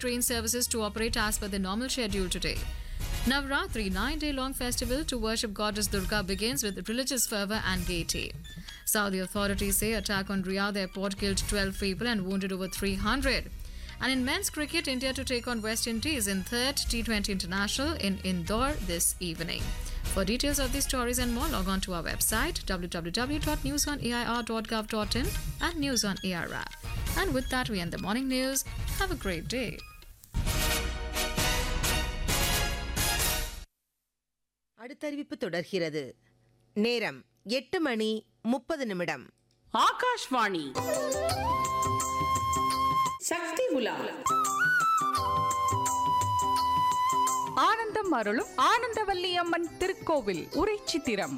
train services to operate as per the normal schedule today. Navratri, nine day long festival to worship goddess Durga, begins with religious fervour and gaiety. Saudi authorities say attack on Riyadh airport killed 12 people and wounded over 300. And in men's cricket, India to take on West Indies in third T20 International in Indore this evening. For details of these stories and more, log on to our website www.newsonair.gov.in and News on AR app. And with that, we end the morning news. Have a great day. அடுத்தறிவிப்பு தொடர்கிறது நேரம் எட்டு மணி முப்பது நிமிடம் ஆகாஷ்வாணி சக்தி உலா ஆனந்தம் அருளும் ஆனந்தவல்லி அம்மன் திருக்கோவில் உரை சித்திரம்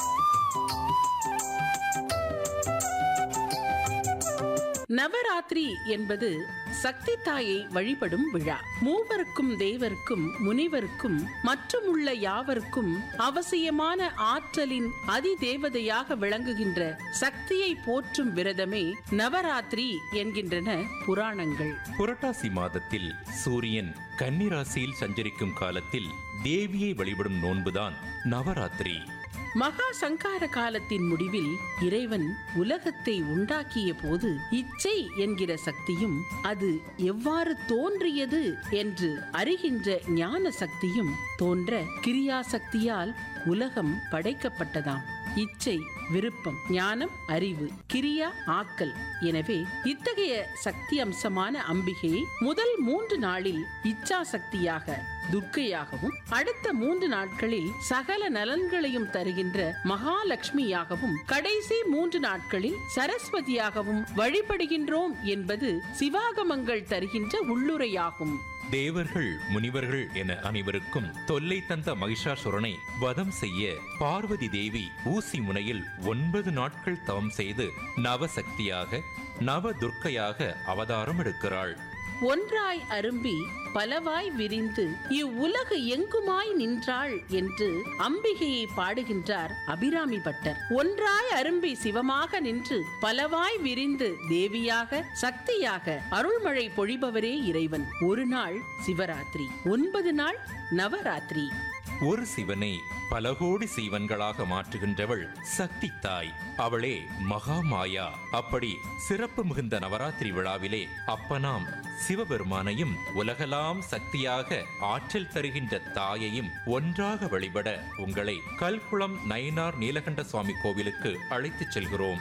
நவராத்திரி என்பது சக்தி தாயை வழிபடும் விழா மூவருக்கும் தேவருக்கும் முனிவருக்கும் மற்றும் உள்ள யாவருக்கும் அவசியமான ஆற்றலின் அதிதேவதையாக விளங்குகின்ற சக்தியை போற்றும் விரதமே நவராத்திரி என்கின்றன புராணங்கள் புரட்டாசி மாதத்தில் சூரியன் கன்னிராசியில் சஞ்சரிக்கும் காலத்தில் தேவியை வழிபடும் நோன்புதான் நவராத்திரி மகா சங்கார காலத்தின் முடிவில் இறைவன் உலகத்தை உண்டாக்கிய போது இச்சை என்கிற சக்தியும் அது எவ்வாறு தோன்றியது என்று அறிகின்ற ஞான சக்தியும் தோன்ற கிரியா சக்தியால் உலகம் படைக்கப்பட்டதாம் இச்சை விருப்பம் ஞானம் அறிவு கிரியா ஆக்கல் எனவே இத்தகைய சக்தி அம்சமான அம்பிகையை முதல் மூன்று நாளில் இச்சா சக்தியாக துர்க்கையாகவும் அடுத்த மூன்று நாட்களில் சகல நலன்களையும் தருகின்ற மகாலட்சுமியாகவும் கடைசி மூன்று நாட்களில் சரஸ்வதியாகவும் வழிபடுகின்றோம் என்பது சிவாகமங்கள் தருகின்ற உள்ளுரையாகும் தேவர்கள் முனிவர்கள் என அனைவருக்கும் தொல்லை தந்த மகிஷாசுரனை வதம் செய்ய பார்வதி தேவி ஊசி முனையில் ஒன்பது நாட்கள் தவம் செய்து நவசக்தியாக நவ துர்க்கையாக அவதாரம் எடுக்கிறாள் ஒன்றாய் அரும்பி பலவாய் விரிந்து இவ்வுலகு எங்குமாய் நின்றாள் என்று அம்பிகையை பாடுகின்றார் அபிராமி பட்டர் ஒன்றாய் அரும்பி சிவமாக நின்று பலவாய் விரிந்து தேவியாக சக்தியாக அருள்மழை பொழிபவரே இறைவன் ஒரு நாள் சிவராத்திரி ஒன்பது நாள் நவராத்திரி ஒரு சிவனை பல கோடி சீவன்களாக மாற்றுகின்றவள் சக்தி தாய் அவளே மகாமாயா அப்படி சிறப்பு மிகுந்த நவராத்திரி விழாவிலே அப்பனாம் சிவபெருமானையும் உலகலாம் சக்தியாக ஆற்றல் தருகின்ற தாயையும் ஒன்றாக வழிபட உங்களை கல்குளம் நயினார் நீலகண்ட சுவாமி கோவிலுக்கு அழைத்துச் செல்கிறோம்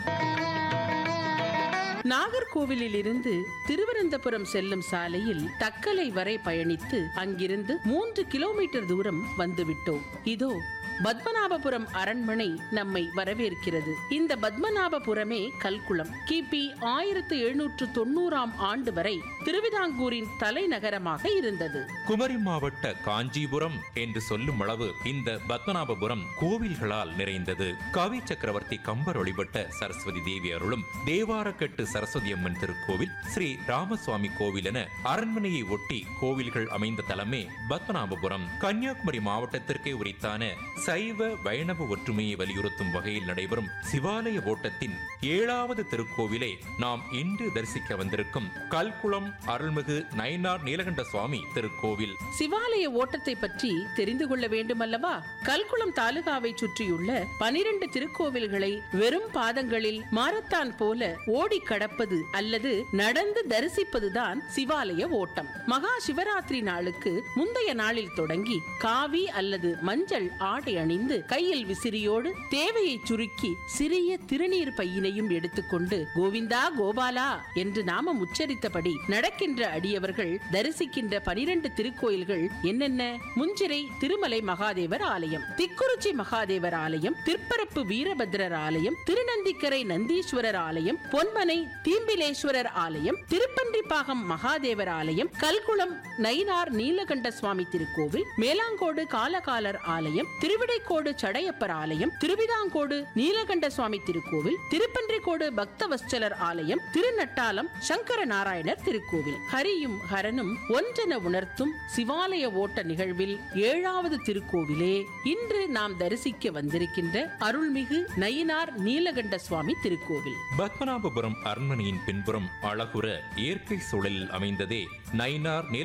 நாகர்கோவிலில் இருந்து திருவனந்தபுரம் செல்லும் சாலையில் தக்கலை வரை பயணித்து அங்கிருந்து மூன்று கிலோமீட்டர் தூரம் வந்துவிட்டோம் இதோ பத்மநாபபுரம் அரண்மனை நம்மை வரவேற்கிறது இந்த பத்மநாபபுரமே கல்குளம் கிபி ஆயிரத்து எழுநூற்று தொண்ணூறாம் ஆண்டு வரை திருவிதாங்கூரின் தலைநகரமாக இருந்தது குமரி மாவட்ட காஞ்சிபுரம் என்று சொல்லும் அளவு இந்த பத்மநாபபுரம் கோவில்களால் நிறைந்தது கவி சக்கரவர்த்தி கம்பர் வழிபட்ட சரஸ்வதி தேவி அருளும் தேவாரக்கட்டு சரஸ்வதி அம்மன் திருக்கோவில் ஸ்ரீ ராமசுவாமி கோவில் என அரண்மனையை ஒட்டி கோவில்கள் அமைந்த தலமே பத்மநாபபுரம் கன்னியாகுமரி மாவட்டத்திற்கே உரித்தான சைவ வைணவ ஒற்றுமையை வலியுறுத்தும் வகையில் நடைபெறும் சிவாலய ஓட்டத்தின் ஏழாவது திருக்கோவிலை நாம் இன்று தரிசிக்க வந்திருக்கும் கல்குளம் அருள்மிகு நயினார் நீலகண்ட சுவாமி திருக்கோவில் சிவாலய ஓட்டத்தை பற்றி தெரிந்து கொள்ள வேண்டுமல்லவா கல்குளம் தாலுகாவை சுற்றியுள்ள பனிரெண்டு திருக்கோவில்களை வெறும் பாதங்களில் மாரத்தான் போல ஓடி கடப்பது அல்லது நடந்து தரிசிப்பதுதான் சிவாலய ஓட்டம் மகா சிவராத்திரி நாளுக்கு முந்தைய நாளில் தொடங்கி காவி அல்லது மஞ்சள் ஆடை அணிந்து கையில் விசிறியோடு தேவையை சுருக்கி சிறிய திருநீர் பையினையும் எடுத்துக்கொண்டு கோவிந்தா கோபாலா என்று நாமம் உச்சரித்தபடி நடக்கின்ற அடியவர்கள் தரிசிக்கின்ற பனிரெண்டு திருக்கோயில்கள் என்னென்ன முஞ்சிரை திருமலை மகாதேவர் ஆலயம் திக்குறிச்சி மகாதேவர் ஆலயம் திருப்பரப்பு வீரபத்ரர் ஆலயம் திருநந்திக்கரை நந்தீஸ்வரர் ஆலயம் பொன்மனை தீம்பிலேஸ்வரர் ஆலயம் திருப்பன்றிப்பாகம் மகாதேவர் ஆலயம் கல்குளம் நயினார் நீலகண்ட சுவாமி திருக்கோவில் மேலாங்கோடு காலகாலர் ஆலயம் திருவிடைக்கோடு சடையப்பர் ஆலயம் திருவிதாங்கோடு நீலகண்ட சுவாமி திருக்கோவில் திருப்பன்றிக்கோடு பக்தவஸ்சலர் ஆலயம் திருநட்டாலம் சங்கர நாராயணர் திருக்கோவில் ஹரியும் ஹரனும் ஒன்றென உணர்த்தும் சிவாலய ஓட்ட நிகழ்வில் ஏழாவது திருக்கோவிலே இன்று நாம் தரிசிக்க வந்திருக்கின்ற அருள்மிகு நயினார் நீலகண்ட சுவாமி திருக்கோவில் பத்மநாபபுரம் அரண்மனையின் பின்புறம் அழகுற இயற்கை சூழலில் அமைந்ததே நயினார்